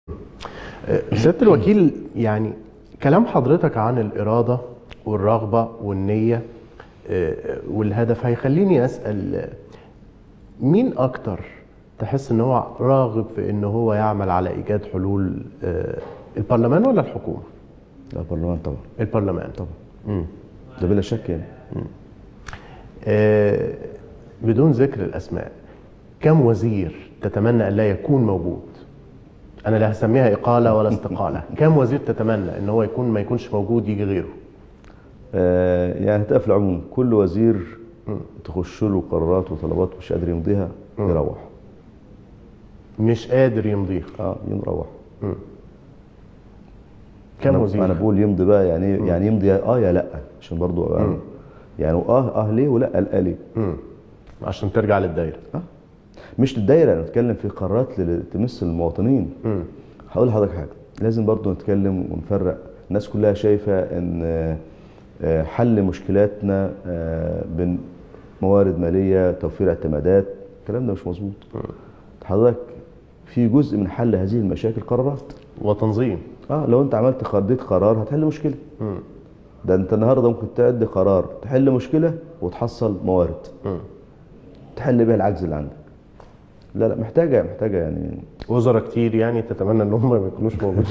سياده الوكيل يعني كلام حضرتك عن الاراده والرغبه والنيه آه، والهدف هيخليني اسال مين اكتر تحس ان هو راغب في ان هو يعمل على ايجاد حلول آه، البرلمان ولا الحكومه؟ لا البرلمان طبعا البرلمان طبعا مم. ده بلا شك يعني آه، بدون ذكر الاسماء كم وزير تتمنى ان لا يكون موجود؟ انا لا هسميها اقاله ولا استقاله، كم وزير تتمنى ان هو يكون ما يكونش موجود يجي غيره؟ آه يعني هتبقى في العموم كل وزير تخش له قرارات وطلبات مش قادر يمضيها يروح مش قادر يمضيها اه يروح كم أنا- وزير؟ انا بقول يمضي بقى يعني إيه؟ يعني يمضي يا اه يا لا عشان برضو يعني, يعني اه اه ليه ولا لا ليه مم. عشان ترجع للدايره آه. مش للدايره انا بتكلم في قرارات اللي تمس المواطنين مم. هقول لحضرتك حاجه لازم برضو نتكلم ونفرق الناس كلها شايفه ان آه، آه، حل مشكلاتنا آه، بين موارد ماليه توفير اعتمادات الكلام ده مش مظبوط حضرتك في جزء من حل هذه المشاكل قرارات وتنظيم اه لو انت عملت قضيت قرار هتحل مشكله مم. ده انت النهارده ممكن تعد قرار تحل مشكله وتحصل موارد مم. تحل بيها العجز اللي عندك لا لا محتاجه محتاجه يعني وزراء كتير يعني تتمنى ان هم ما يكونوش موجودين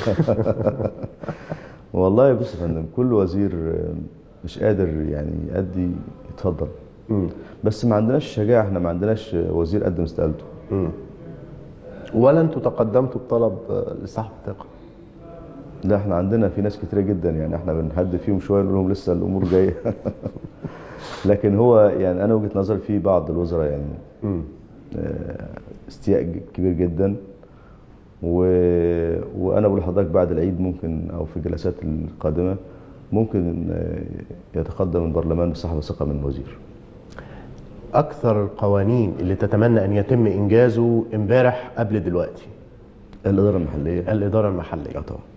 والله بص يا فندم كل وزير آه، مش قادر يعني يأدي يتفضل مم. بس ما عندناش شجاعه احنا ما عندناش وزير قدم استقالته مم. ولا انتوا تقدمتوا بطلب آه، لسحب الثقه لا احنا عندنا في ناس كتيره جدا يعني احنا بنهدي فيهم شويه نقول لهم لسه الامور جايه لكن هو يعني انا وجهه نظري في بعض الوزراء يعني مم. آه، استياء ج- كبير جدا و... وانا بقول لحضرتك بعد العيد ممكن او في الجلسات القادمه ممكن آه، يتقدم البرلمان بسحب الثقه من الوزير اكثر القوانين اللي تتمنى ان يتم انجازه امبارح قبل دلوقتي الاداره المحليه الاداره المحليه اه طبعا